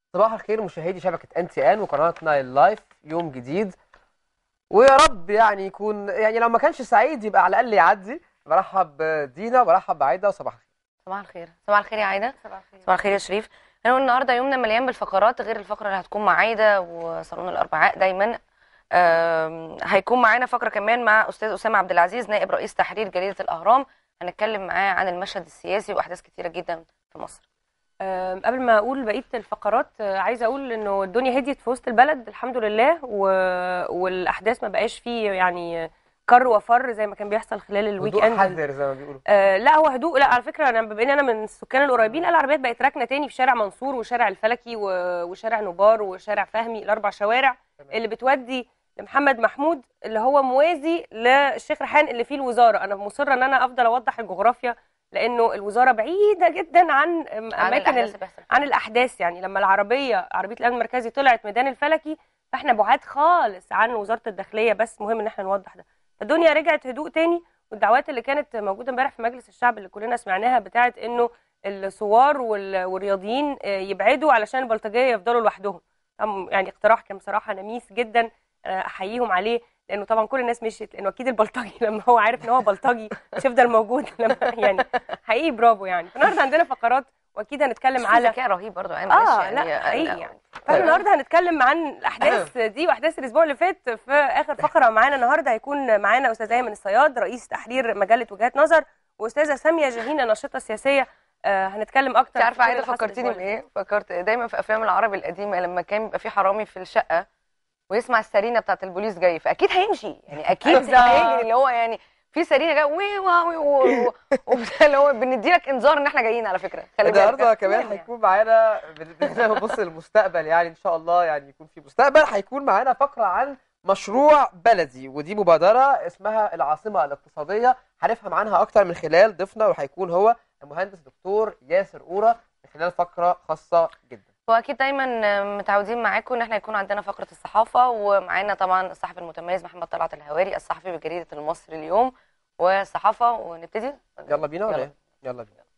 صباح الخير مشاهدي شبكة ان تي ان وقناة نايل لايف يوم جديد ويا رب يعني يكون يعني لو ما كانش سعيد يبقى على الأقل يعدي برحب بدينا وبرحب بعايدة وصباح الخير صباح الخير صباح الخير يا عايده صباح الخير صباح الخير يا شريف هنقول النهارده يومنا مليان بالفقرات غير الفقره اللي هتكون مع عايده وصالون الاربعاء دايما آم، هيكون معانا فقره كمان مع استاذ اسامه عبد العزيز نائب رئيس تحرير جريده الاهرام هنتكلم معاه عن المشهد السياسي واحداث كتيره جدا في مصر آم، قبل ما اقول بقيه الفقرات آه، عايزه اقول انه الدنيا هديت في وسط البلد الحمد لله و... والاحداث ما بقاش فيه يعني كر وفر زي ما كان بيحصل خلال الويك هدوء اند حذر زي ما بيقولوا آه لا هو هدوء لا على فكره انا بما ان انا من السكان القريبين لا العربيات بقت راكنه تاني في شارع منصور وشارع الفلكي و... وشارع نوبار وشارع فهمي الاربع شوارع تمام. اللي بتودي لمحمد محمود اللي هو موازي للشيخ ريحان اللي فيه الوزاره انا مصره ان انا افضل اوضح الجغرافيا لانه الوزاره بعيده جدا عن عن اماكن الاحداث ال... اللي بتحصل عن الاحداث يعني لما العربيه عربيه الامن المركزي طلعت ميدان الفلكي فاحنا بعاد خالص عن وزاره الداخليه بس مهم ان احنا نوضح ده فالدنيا رجعت هدوء تاني والدعوات اللي كانت موجوده امبارح في مجلس الشعب اللي كلنا سمعناها بتاعه انه الثوار وال- والرياضيين آه، يبعدوا علشان البلطجيه يفضلوا لوحدهم طبعاً يعني اقتراح كان بصراحه نميس جدا آه، احييهم عليه لانه طبعا كل الناس مشيت لانه اكيد البلطجي لما هو عارف ان هو بلطجي مش هيفضل موجود لما يعني حقيقي برافو يعني فالنهارده عندنا فقرات واكيد هنتكلم على على ذكاء رهيب برضه يعني اه معلش لا يعني حقيقي يعني فاحنا النهارده هنتكلم عن الاحداث دي واحداث الاسبوع اللي فات في اخر فقره معانا النهارده هيكون معانا استاذ ايمن الصياد رئيس تحرير مجله وجهات نظر واستاذه ساميه جهينه ناشطه سياسيه آه هنتكلم اكتر انت عارفه في كل عايده اللي حصل فكرتيني الأسبوع اللي بايه فكرت دايما في افلام العربي القديمه لما كان بيبقى في حرامي في الشقه ويسمع السرينه بتاعت البوليس جاي فاكيد هيمشي يعني اكيد بالظبط. هيجري اللي هو يعني في سرينه جايه وي واوي و- و- اللي هو بندي لك انذار ان احنا جايين على فكره خلي بالك النهارده كمان يعني. هيكون معانا بنبص للمستقبل يعني ان شاء الله يعني يكون في مستقبل هيكون معانا فقره عن مشروع بلدي ودي مبادره اسمها العاصمه الاقتصاديه هنفهم عنها اكتر من خلال ضيفنا وهيكون هو المهندس دكتور ياسر قوره من خلال فقره خاصه جدا واكيد دايما متعودين معاكم ان احنا يكون عندنا فقره الصحافه ومعانا طبعا الصحفي المتميز محمد طلعت الهواري الصحفي بجريده المصري اليوم والصحافه ونبتدي يلا بينا ولا يلا. ايه يلا بينا